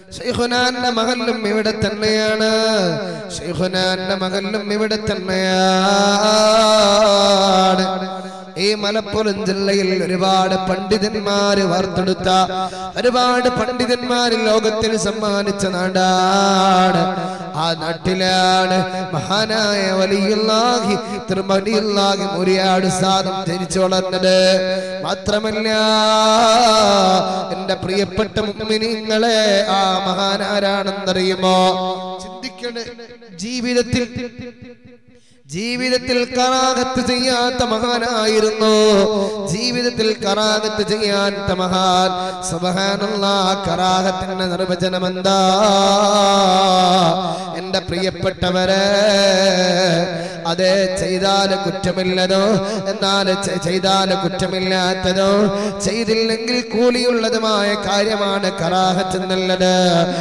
ഷെയ്ഖുനാന്റെ മകനും ഇവിടെ തന്നെയാണ് ഷെയ്ഖുനാന്റെ മകനും ഇവിടെ തന്നെയാണ് ഈ മലപ്പുറം ജില്ലയിൽ ഒരുപാട് പണ്ഡിതന്മാര് വാർത്തെടുത്ത ഒരുപാട് പണ്ഡിതന്മാര് ലോകത്തിന് സമ്മാനിച്ച നാടാണ് ആ നാട്ടിലാണ് മഹാനായ വലിയുള്ളാഹി തിരുമണിയുള്ളാഹി മുരിയാട് സാദം ധരിച്ചു വളർന്നത് മാത്രമല്ല എന്റെ പ്രിയപ്പെട്ട മുമ്മിനിങ്ങളെ ആ മഹാനാരാണെന്നറിയുമോ ചിന്തിക്കണേ ജീവിതത്തിൽ ജീവിതത്തിൽ കറാകത്ത് ചെയ്യാത്ത മഹാനായിരുന്നു ജീവിതത്തിൽ കറാകത്ത് ചെയ്യാത്ത മഹാൻ സുബഹാനുള്ള കറാകത്തിന്റെ നിർവചനം എന്താ എന്റെ പ്രിയപ്പെട്ടവരെ അതെ ചെയ്താല് കുറ്റമില്ലതോ എന്നാൽ ചെ- ചെയ്താല് കുറ്റമില്ലാത്തതോ ചെയ്തില്ലെങ്കിൽ കൂലിയുള്ളതുമായ കാര്യമാണ് കറാഹത്ത് എന്നുള്ളത്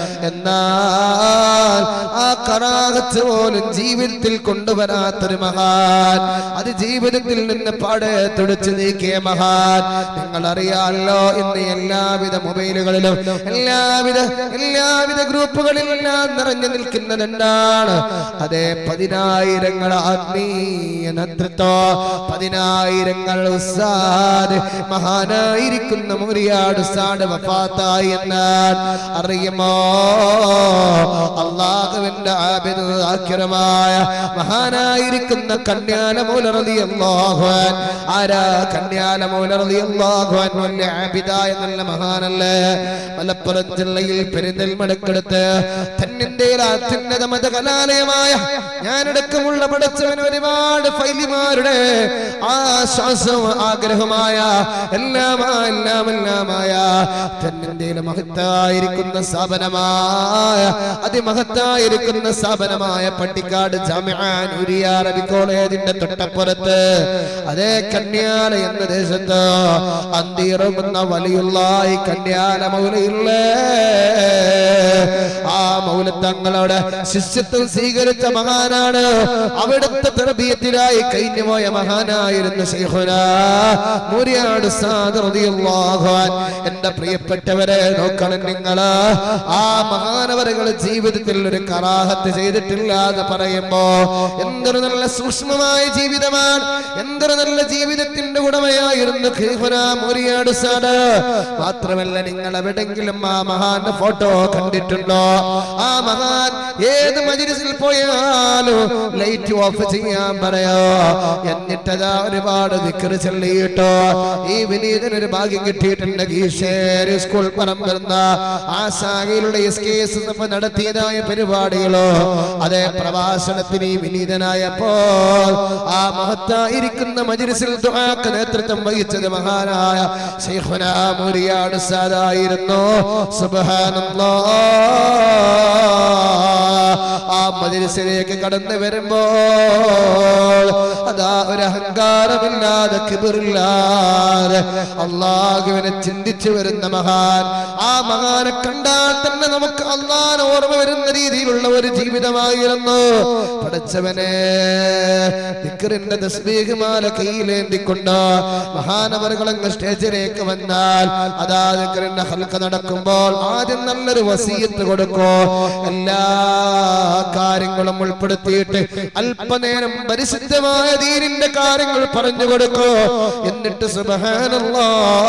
എന്നാൽ ആ കറാഹത്ത് പോലും ജീവിതത്തിൽ കൊണ്ടുവരാത്തൊരു മഹാൻ അത് ജീവിതത്തിൽ നിന്ന് പാടെ തുടച്ചു നീക്കിയ മഹാൻ നിങ്ങൾ അറിയാമല്ലോ ഇന്ന് എല്ലാവിധ മൊബൈലുകളിലും എല്ലാവിധ എല്ലാവിധ ഗ്രൂപ്പുകളിലെല്ലാം നിറഞ്ഞു നിൽക്കുന്നത് എന്താണ് അതെ പതിനായിരങ്ങൾ ആത്മീയ നേതൃത്വം പതിനായിരങ്ങൾ ഉസ്താദ് മഹാനായിരിക്കുന്ന മുറിയാട് ഉസ്താദ് വഫാത്തായി എന്നാൽ അറിയുമോ അള്ളാഹുവിന്റെ ആബിദാക്കിരമായ മഹാനായിരിക്കുന്ന കന്യാലമൂലറതി അള്ളാഹുൻ ആരാ കന്യാലമൂലറതി അള്ളാഹുൻ വലിയ ആബിദ എന്നുള്ള മഹാനല്ലേ മലപ്പുറം ജില്ലയിൽ പെരിന്തൽമടക്കെടുത്ത് തെന്നിന്ത്യയിലെ അത്യുന്നത മത കലാലയമായ ഞാനടക്കമുള്ള പടച്ചവൻ ഒരുപാട് ഫൈലിമാരുടെ ആശ്വാസവും ആഗ്രഹമായ എല്ലാമാ എല്ലാം എല്ലാമായ തെന്നിന്ത്യയിലെ മഹത്തായിരിക്കുന്ന സ്ഥാപനമായ അതിമഹത്തായിരിക്കുന്ന സ്ഥാപനമായ പട്ടിക്കാട് ജാമിആൻ ഉരിയ അറബി കോളേജിന്റെ തൊട്ടപ്പുറത്ത് അതേ കന്യാല എന്ന ദേശത്ത് അന്തിറങ്ങുന്ന വലിയുള്ളായി കന്യാല മൗലയില്ലേ ആ മൗലത്തങ്ങളുടെ ശിഷ്യത്വം സ്വീകരിച്ച മഹാനാണ് അവിടുത്തെ തെറബിയത്തിലായി കഴിഞ്ഞുപോയ മഹാനായിരുന്നു ശൈഖുന മുരിയാട് സാദ് റളിയല്ലാഹു അൻഹു. എന്റെ പ്രിയപ്പെട്ടവരെ നോക്കണം നിങ്ങൾ ആ മഹാനവരകൾ ജീവിതത്തിൽ ഒരു കറാഹത്ത് ചെയ്തിട്ടില്ല എന്ന് പറയുമ്പോ എന്തൊരു നല്ല സൂക്ഷ്മമായ ജീവിതമാണ് എന്തൊരു നല്ല ജീവിതത്തിന്റെ ഉടമയായിരുന്നു ഖീഫുന മുരിയാട് സാദ് മാത്രമല്ല നിങ്ങൾ എവിടെങ്കിലും ആ മഹാന്റെ ഫോട്ടോ കണ്ടിട്ടുണ്ടോ ആ മഹാൻ ഏത് മജിലിസിൽ പോയാലും ലൈറ്റ് ഓഫ് ചെയ്യാൻ പറയോ എന്നിട്ടതാ ഒരുപാട് വിക്കറ് ചൊല്ലിയിട്ടോ ഈ വിനീതന് ഒരു ഭാഗ്യം കിട്ടിയിട്ടുണ്ട് ഗീഷേരി സ്കൂൾ പറമ്പെന്ന ആ ശാഖയിലുള്ള എസ് കെ എസ് എഫ് നടത്തിയതായ പരിപാടികളോ അതേ പ്രഭാഷണത്തിന് ഈ വിനീതനായപ്പോൾ ആ മഹത്തായിരിക്കുന്ന മജിലിസിൽ ദുആക്ക് നേതൃത്വം വഹിച്ചത് മഹാനായ ശൈഖുന മുരിയാട് സാദായിരുന്നു സുബ്ഹാനല്ലാഹ് ആ മജിലിസിലേക്ക് കടന്നു വരുമ്പോൾ അതാ ഒരു അഹങ്കാരമില്ലാതെ കിബിറില്ലാതെ അള്ളാഹുവിനെ ചിന്തിച്ചു വരുന്ന മഹാൻ ആ മഹാനെ കണ്ടാൽ തന്നെ നമുക്ക് അള്ളാഹനെ ഓർമ്മ വരുന്ന രീതിയിലുള്ള ഒരു ജീവിതമായിരുന്നു പഠിച്ചവനെ ദിക്റിന്റെ തസ്ബീഹ്മാല കയ്യിലേന്തിക്കൊണ്ട് മഹാനവറുകളങ്ങ് സ്റ്റേജിലേക്ക് വന്നാൽ അതാ ദിക്റിന്റെ ഹൽക്ക നടക്കുമ്പോൾ ആദ്യം നല്ലൊരു വസീയത്ത് കൊടുക്കോ എല്ലാ കാര്യങ്ങളും ഉൾപ്പെടുത്തിയിട്ട് അല്പനേരം പരിശുദ്ധമായ ദീനിന്റെ കാര്യങ്ങൾ പറഞ്ഞു കൊടുക്കോ എന്നിട്ട് സുബ്ഹാനല്ലാ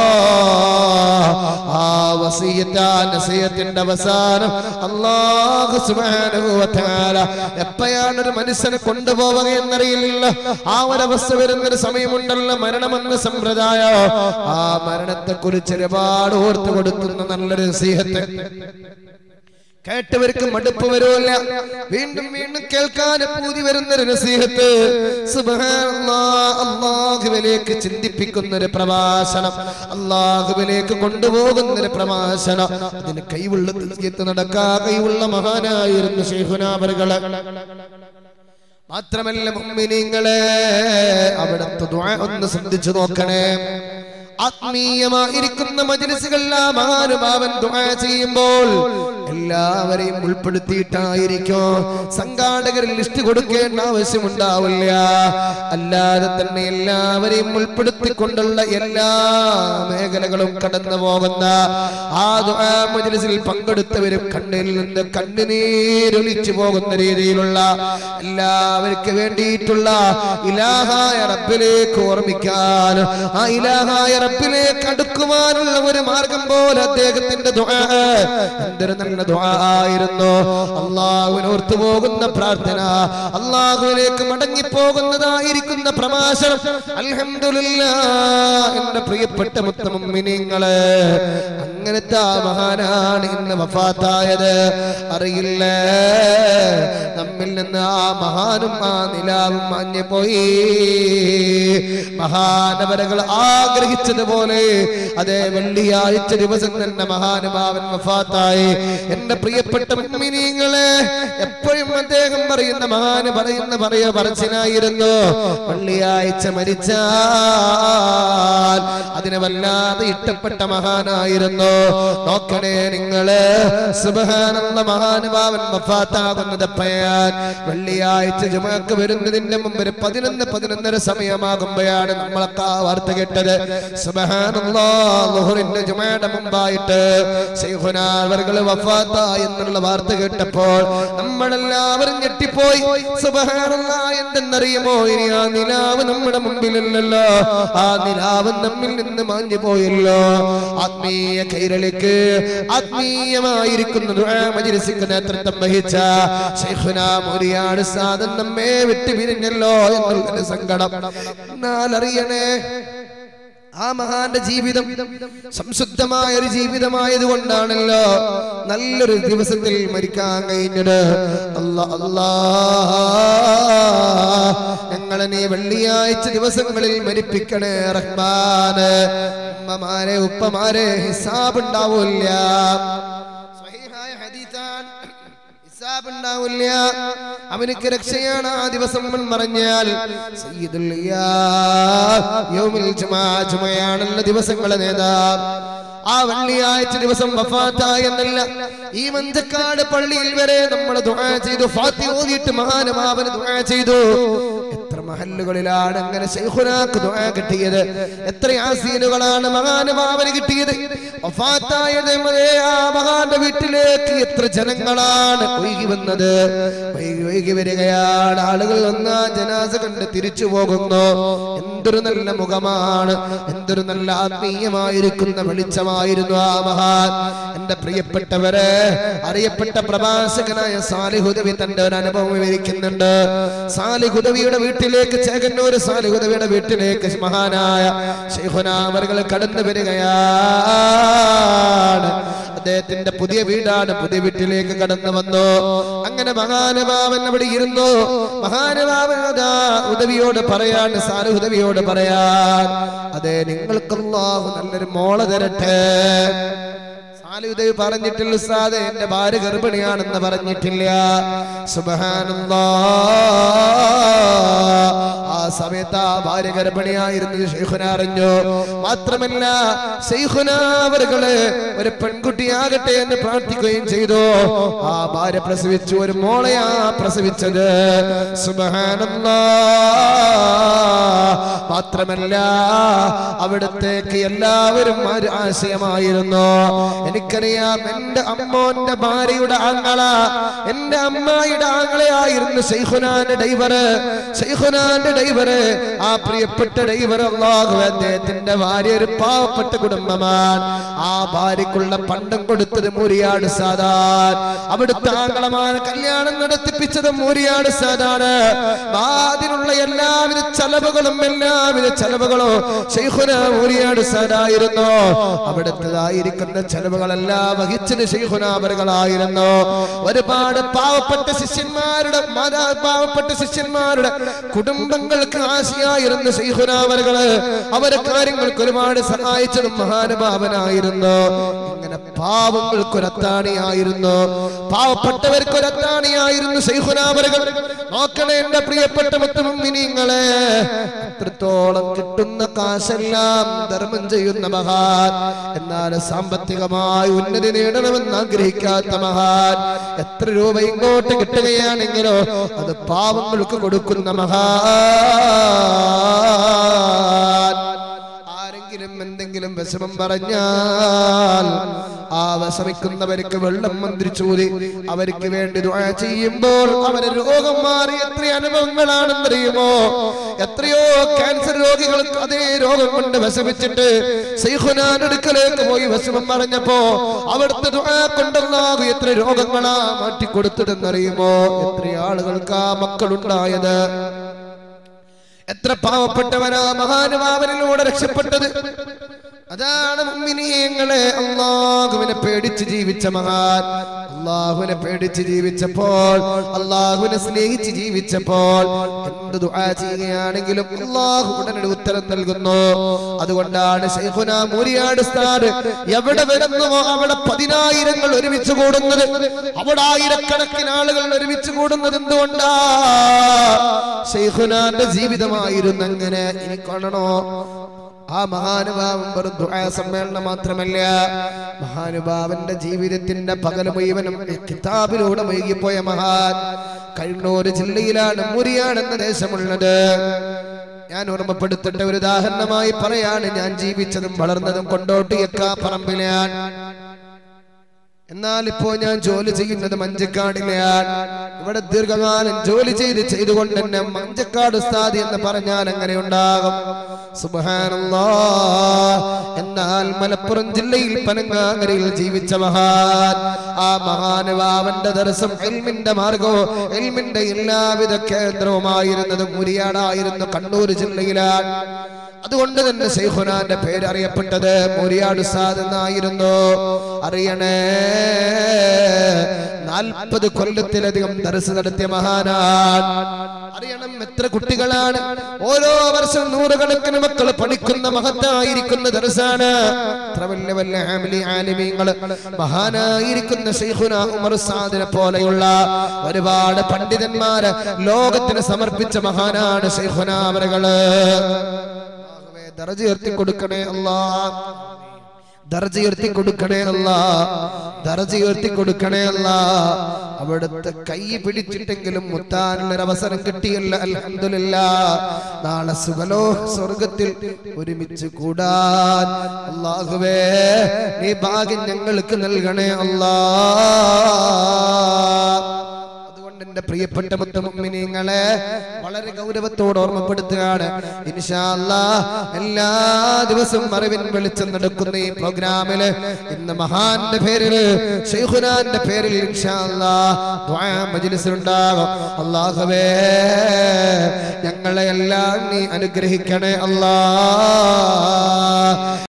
ആ വസീയത്ത് ആ നസീയത്തിന്റെ അവസാനം അല്ലാഹു സുബ്ഹാനഹു വ തആല എപ്പോഴാണ് ഒരു മനുഷ്യനെ കൊണ്ടുപോവുക എന്നറിയില്ല ആ ഒരവസ്ഥ വരുന്നൊരു സമയമുണ്ടല്ലോ മരണമെന്ന സമ്പ്രദായം ആ മരണത്തെ കുറിച്ച് ഒരുപാട് ഓർത്തു കൊടുക്കുന്ന നല്ലൊരു നസീഹത്ത് കേട്ടവർക്ക് മടുപ്പ് വരുമല്ല വീണ്ടും വീണ്ടും കേൾക്കാൻ പൂതി വരുന്നൊരു നസീഹത്ത് സുബ്ഹാനല്ലാഹ്, അല്ലാഹുവിലേക്ക് ചിന്തിപ്പിക്കുന്ന ഒരു പ്രഭാഷണം അള്ളാഹുവിലേക്ക് കൊണ്ടുപോകുന്ന ഒരു പ്രഭാഷണം അതിന് കൈവുള്ള നസീഹത്ത് നടക്കാ കൈവുള്ള മഹാനായിരുന്നു ശൈഖുനാബറുകളെ മാത്രമല്ല മുഅ്മിനീങ്ങളെ അവിടുത്തെ ദുആ ഒന്ന് ശ്രദ്ധിച്ചു നോക്കണേ ആത്മീയമായിരിക്കുന്ന മജ്ലിസുകളിൽ ആ മഹാനുഭാവൻ ദുആ ചെയ്യുമ്പോൾ എല്ലാവരെയും ഉൾപ്പെടുത്തിയിട്ടായിരിക്കും സംഘാടകരിൽ ലിസ്റ്റ് കൊടുക്കേണ്ട ആവശ്യമുണ്ടാവില്ല അല്ലാതെ തന്നെ എല്ലാവരെയും ഉൾപ്പെടുത്തിക്കൊണ്ടുള്ള എല്ലാ മേഖലകളും കടന്നു പോകുന്ന ആ ദുആ മജ്ലിസിൽ പങ്കെടുത്തവരും കണ്ണിൽ നിന്ന് കണ്ണുനീരൊലിച്ചു പോകുന്ന രീതിയിലുള്ള എല്ലാവർക്കും വേണ്ടിയിട്ടുള്ള ഇലാഹായ റബ്ബിലേക്ക് ഓർമ്മിക്കാൻ ആ ഇലാഹായ റബ്ബിലേക്ക് അടുക്കുവാനുള്ള ഒരു മാർഗം പോലെ അദ്ദേഹത്തിന്റെ ദുആ എന്തൊരു നല്ല ദുആ ആയിരുന്നു അള്ളാഹുവിന് ഓർത്തു പോകുന്ന പ്രാർത്ഥന അള്ളാഹുവിലേക്ക് മടങ്ങി പോകുന്നതായിരിക്കുന്ന പ്രഭാഷണം അൽഹംദുലില്ലാ എന്റെ പ്രിയപ്പെട്ട മുത്തമുമ്മിനിങ്ങള് അങ്ങനത്തെ ആ മഹാനാണ് ഇന്ന് വഫാത്തായത് അറിയില്ല നമ്മിൽ നിന്ന് ആ മഹാനും ആ നിലാവും മാഞ്ഞു പോയി മഹാനവരകൾ ആഗ്രഹിച്ചതുപോലെ അതേ വെള്ളിയാഴ്ച ദിവസം തന്നെ മഹാനുഭാവൻ വഫാത്തായി എന്റെ പ്രിയപ്പെട്ട മുമ്മിനീങ്ങളെ എപ്പോഴും അദ്ദേഹം പറയുന്ന മഹാന് പറയുന്ന പറയ പറച്ചിനായിരുന്നു വെള്ളിയാഴ്ച മരിച്ചാൽ അതിന് വല്ലാതെ ഇഷ്ടപ്പെട്ട മഹാനായിരുന്നു നോക്കണേ നിങ്ങള് സുബഹാനുള്ള മഹാനുഭാവൻ വഫാത്താകുന്നത് എപ്പോഴാൻ വെള്ളിയാഴ്ച ജുമാക്ക് വരുന്നതിന്റെ മുമ്പ് ഒരു പതിനൊന്ന് പതിനൊന്നര സമയമാകുമ്പോഴാണ് നമ്മളൊക്കെ ആ വാർത്ത കേട്ടത് സുബഹാനുള്ളാഹുറിന്റെ ജുമയുടെ മുമ്പായിട്ട് ശൈഖുനാവർകൾ വഫാത്ത എന്നുള്ള വാർത്ത കേട്ടപ്പോൾ നമ്മളെല്ലാവരും ഞെട്ടിപ്പോയി സുബഹാനുള്ള എന്തെന്നറിയുമോ ഇനി ആ നിലാവ് നമ്മുടെ മുമ്പിലില്ലല്ലോ ആ നിലാവ് നമ്മിൽ നിന്ന് മാഞ്ഞു പോയല്ലോ ആത്മീയ കൈരളിക്ക് ആത്മീയമായിരിക്കുന്ന ദുആ മജ്ലിസിക്ക് നേതൃത്വം വഹിച്ച ശൈഖുന മുരിയാട് സാദൻ നമ്മെ വിട്ടു പിരിഞ്ഞല്ലോ എന്നുള്ളൊരു സങ്കടം എന്നാൽ അറിയണേ ആ മഹാന്റെ ജീവിതം സംശുദ്ധമായ ഒരു ജീവിതമായത് കൊണ്ടാണല്ലോ നല്ലൊരു ദിവസത്തിൽ മരിക്കാൻ കഴിഞ്ഞത് അല്ലാ അല്ലാ ഞങ്ങളെ നീ വെള്ളിയാഴ്ച ദിവസങ്ങളിൽ മരിപ്പിക്കണേ റഹ്മാന് ഉമ്മമാരെ ഉപ്പമാരെ ഹിസാബ് ഉണ്ടാവൂല്ല സ്വഹീഹായ ഹദീസാണ് ഹിസാബ് ഉണ്ടാവില്ല അവനക്ക് രക്ഷയാണ് ആ ദിവസം മുൻ മറഞ്ഞാൽ സയ്യിദുൽ ഇയാ- യൗമുൽ ജുമാ ജുമയാണല്ലോ ദിവസങ്ങളെ നേതാവ് ആ വെള്ളിയാഴ്ച ദിവസം വഫാത്തായ എന്നല്ല ഈ മഞ്ചക്കാട് പള്ളിയിൽ വരെ നമ്മൾ ദുആ ചെയ്തു ഫാത്തി ഓതിയിട്ട് മഹാനുമാവന് ദുആ ചെയ്തു എത്ര മഹല്ലുകളിലാണ് അങ്ങനെ ശൈഖുനാക്ക് ദുആ കിട്ടിയത് എത്ര യാസീനുകളാണ് മഹാനുമാവന് കിട്ടിയത് വഫാത്തായ ദൈവമേ, ആ മഹാന്റെ വീട്ടിലേക്ക് എത്ര ജനങ്ങളാണ് ഒഴുകി വന്നത് ഒഴുകി ഒഴുകി വരികയാണ് ആളുകൾ വന്ന ജനാസ കണ്ട് തിരിച്ചു പോകുന്നു എന്തൊരു നല്ല മുഖമാണ് എന്തൊരു നല്ല ആത്മീയമായിരിക്കുന്ന വെളിച്ചമായിരുന്നു ആ മഹാൻ എന്റെ പ്രിയപ്പെട്ടവരെ അറിയപ്പെട്ട പ്രഭാഷകനായ സാലിഹുദവി തന്റെ ഒരു അനുഭവം വിവരിക്കുന്നുണ്ട് സാലിഹുദവിയുടെ വീട്ടിലേക്ക് ചേകന്നൂർ സാലിഹുദവിയുടെ വീട്ടിലേക്ക് മഹാനായ ശൈഖുനാമറുകൾ കടന്നു വരികയാണ് അദ്ദേഹത്തിന്റെ പുതിയ വീടാണ് പുതിയ വീട്ടിലേക്ക് കടന്നു വന്നു അങ്ങനെ മഹാനുഭാവൻ അവിടെ ഇരുന്നു മഹാനുഭാവൻ അതാ ഉദവിയോട് പറയാണ് സാറ് ഉദവിയോട് പറയാൻ അതെ നിങ്ങൾക്ക് അല്ലാഹു നല്ലൊരു മോള തരട്ടെ സാലിഹുദവി പറഞ്ഞിട്ടില്ല ഉസ്താദെ എന്റെ ഭാര്യ ഗർഭിണിയാണെന്ന് പറഞ്ഞിട്ടില്ല സുബഹാനല്ലാ ആ സമയത്ത് ആ ഭാര്യ ഗർഭിണിയായിരുന്നു ഷെയ്ഖുന അറിഞ്ഞു മാത്രമല്ല ഷെയ്ഖുന അവരുകള് ഒരു പെൺകുട്ടിയാകട്ടെ എന്ന് പ്രാർത്ഥിക്കുകയും ചെയ്തു ആ ഭാര്യ പ്രസവിച്ചു ഒരു മോളെയാ പ്രസവിച്ചത് സുബഹാനല്ലാ മാത്രമല്ല അവിടത്തേക്ക് എല്ലാവരും ഒരു ആശയമായിരുന്നു എനിക്കറിയാം എന്റെ അമ്മോന്റെ ഭാര്യയുടെ ആങ്ങള എന്റെ അമ്മായിയുടെ ആങ്ങളെയായിരുന്നു ഷെയ്ഖുനാന്റെ ഡൈവറ് ഷെയ്ഖുനാന്റെ ഡൈവറ് ആ പ്രിയപ്പെട്ട ഡൈവർ അള്ളാഹു അദ്ദേഹത്തിന്റെ ഭാര്യ ഒരു പാവപ്പെട്ട കുടുംബമാണ് ആ ഭാര്യക്കുള്ള പണ്ടം കൊടുത്തത് മൂരിയാട് സാദാൻ അവിടുത്തെ ആങ്ങളമാണ് കല്യാണം നടത്തിപ്പിച്ചത് മൂരിയാട് സാദാണ് അതിനുള്ള എല്ലാവിധ ചെലവുകളും എല്ലാവിധ ചെലവുകളും ഷെയ്ഖുന മൂരിയാട് സാദായിരുന്നു അവിടുത്തേതായിരിക്കുന്ന ചെലവുകളെല്ലാം വഹിച്ചത് ഷെയ്ഖുനാബറുകളായിരുന്നു ഒരുപാട് പാവപ്പെട്ട ശിഷ്യന്മാരുടെ മാതാ പാവപ്പെട്ട ശിഷ്യന്മാരുടെ കുടുംബങ്ങൾക്ക് ആശയായിരുന്നു ഷെയ്ഖുനാബറുകള് അവരെ കാര്യങ്ങൾക്ക് ഒരുപാട് സഹായിച്ചതും മഹാനുഭാവനായിരുന്നു ഇങ്ങനെ പാവങ്ങൾക്കൊരത്താണിയായിരുന്നു പാവപ്പെട്ടവർക്കൊരത്താണിയായിരുന്നു ഷെയ്ഖുനാബറുകൾ നോക്കണേ എന്റെ പ്രിയപ്പെട്ട മുത്തുമുമ്മിനിങ്ങളെ എത്രത്തോളം കിട്ടുന്ന കാശെല്ലാം ധർമ്മം ചെയ്യുന്ന മഹാൻ എന്നാൽ സാമ്പത്തികമായ ആത്മാർത്ഥമായി ഉന്നതി നേടണമെന്ന് ആഗ്രഹിക്കാത്ത മഹാൻ എത്ര രൂപ ഇങ്ങോട്ട് കിട്ടുകയാണെങ്കിലോ അത് പാവങ്ങൾക്ക് കൊടുക്കുന്ന മഹാൻ ആരെങ്കിലും എന്തെങ്കിലും വിഷമം പറഞ്ഞാൽ ആ വിഷമിക്കുന്നവർക്ക് വെള്ളം മന്ത്രിച്ചൂതി അവർക്ക് വേണ്ടി ദുആ ചെയ്യുമ്പോൾ അവരെ രോഗം മാറി എത്ര അനുഭവങ്ങളാണെന്നറിയുമോ എത്രയോ ക്യാൻസർ രോഗികൾക്ക് അതേ രോഗം കൊണ്ട് വിഷമിച്ചിട്ട് സൈഖുനാന്റെ അടുക്കലേക്ക് പോയി വിഷമം പറഞ്ഞപ്പോ അവിടുത്തെ ദുആ കൊണ്ടല്ലാഹു എത്ര രോഗങ്ങളാ മാറ്റിക്കൊടുത്തതെന്നറിയുമോ എത്ര ആളുകൾക്ക് ആ മക്കളുണ്ടായത് എത്ര പാവപ്പെട്ടവനാ മഹാനുഭാവനിലൂടെ രക്ഷപ്പെട്ടത് അതാണ് മുമ്മിനിയങ്ങളെ അള്ളാഹുവിനെ പേടിച്ച് ജീവിച്ച മഹാൻ അള്ളാഹുവിനെ പേടിച്ച് ജീവിച്ചപ്പോൾ അള്ളാഹുവിനെ സ്നേഹിച്ച് ജീവിച്ചപ്പോൾ എന്ത് ദുആ ചെയ്യുകയാണെങ്കിലും അള്ളാഹു ഉടനടി ഉത്തരം നൽകുന്നു അതുകൊണ്ടാണ് ശൈഖുന മൂരിയാട് സ്ഥാട് എവിടെ വരുന്നുവോ അവിടെ പതിനായിരങ്ങൾ ഒരുമിച്ച് കൂടുന്നത് അവിടെ ആയിരക്കണക്കിന് ആളുകൾ ഒരുമിച്ച് കൂടുന്നത് എന്തുകൊണ്ടാ ശൈഖുനാന്റെ ജീവിതമായിരുന്നു അങ്ങനെ ഇനി കാണണോ ആ മഹാനുഭാവൻ വെറും ദുആ സമ്മേളനം മാത്രമല്ല മഹാനുഭാവന്റെ ജീവിതത്തിന്റെ പകല് മുഴുവനും കിതാബിലൂടെ മുഴുകിപ്പോയ മഹാൻ കണ്ണൂർ ജില്ലയിലാണ് മുരിയാണ് എന്ന ദേശമുള്ളത് ഞാൻ ഓർമ്മപ്പെടുത്തട്ടെ ഒരു ഉദാഹരണമായി പറയാണ് ഞാൻ ജീവിച്ചതും വളർന്നതും കൊണ്ടോട്ടിയക്ക പറമ്പിലാണ് എന്നാൽ ഇപ്പോ ഞാൻ ജോലി ചെയ്യുന്നത് മഞ്ചക്കാടിലെയാണ് ഇവിടെ ദീർഘകാലം ജോലി ചെയ്ത് ചെയ്തുകൊണ്ട് തന്നെ മഞ്ചക്കാട് ഉസ്താദി എന്ന് പറഞ്ഞാൽ അങ്ങനെ ഉണ്ടാകും സുബ്ഹാനല്ലാ എന്നാൽ മലപ്പുറം ജില്ലയിൽ പനങ്ങാങ്ങരയിൽ ജീവിച്ച മഹാൻ ആ മഹാനുഭാവന്റെ ദർശം എൽമിന്റെ മാർഗവും എൽമിന്റെ എല്ലാവിധ കേന്ദ്രവുമായിരുന്നത് മുരിയാടായിരുന്നു കണ്ണൂർ ജില്ലയിലാണ് അതുകൊണ്ട് തന്നെ ശൈഖുനാന്റെ പേര് അറിയപ്പെട്ടത് മുരിയാട് ഉസ്താദ് എന്നായിരുന്നു അറിയണേ നാൽപ്പത് കൊല്ലത്തിലധികം ദർസ് നടത്തിയ മഹാനാൻ അറിയണം എത്ര കുട്ടികളാണ് ഓരോ വർഷം നൂറുകണക്കിന് മക്കൾ പഠിക്കുന്ന മഹത്തായിരിക്കുന്ന ദർസാണ് എത്ര വലിയ വലിയ ആമിലി ആലിമീങ്ങള് മഹാനായിരിക്കുന്ന ശൈഖുന ഉമർ സാദിനെ പോലെയുള്ള ഒരുപാട് പണ്ഡിതന്മാര് ലോകത്തിന് സമർപ്പിച്ച മഹാനാണ് ശൈഖുന അവരുകള് ദർജ ഉയർത്തി കൊടുക്കണേ അല്ലാ ദർജ ഉയർത്തി കൊടുക്കണേ അല്ല ദർജ ഉയർത്തി കൊടുക്കണേ അല്ല അവിടുത്തെ കൈ പിടിച്ചിട്ടെങ്കിലും മുത്താനുള്ള ഒരു അവസരം കിട്ടിയല്ല അൽഹംദുലില്ല നാളെ സുഖലോ സ്വർഗത്തിൽ ഒരുമിച്ച് കൂടാൻ അള്ളാഹുവേ നീ ഭാഗ്യം ഞങ്ങൾക്ക് നൽകണേ അല്ലാ അതുകൊണ്ട് എന്റെ പ്രിയപ്പെട്ട മുത്തമുമ്മിനിങ്ങളെ വളരെ ഗൗരവത്തോട് ഓർമ്മപ്പെടുത്തുകയാണ് ഇൻഷാ അല്ലാ എല്ലാ ദിവസവും അറിവിൻ വെളിച്ചം നടക്കുന്ന ഈ പ്രോഗ്രാമില് ഇന്ന് മഹാന്റെ പേരില് ഷെയ്ഖുനാന്റെ പേരിൽ ഇൻഷാ അല്ലാ ദുആ മജ്ലിസ് ഉണ്ടാകും അല്ലാഹുവേ ഞങ്ങളെ എല്ലാം നീ അനുഗ്രഹിക്കണേ അല്ലാ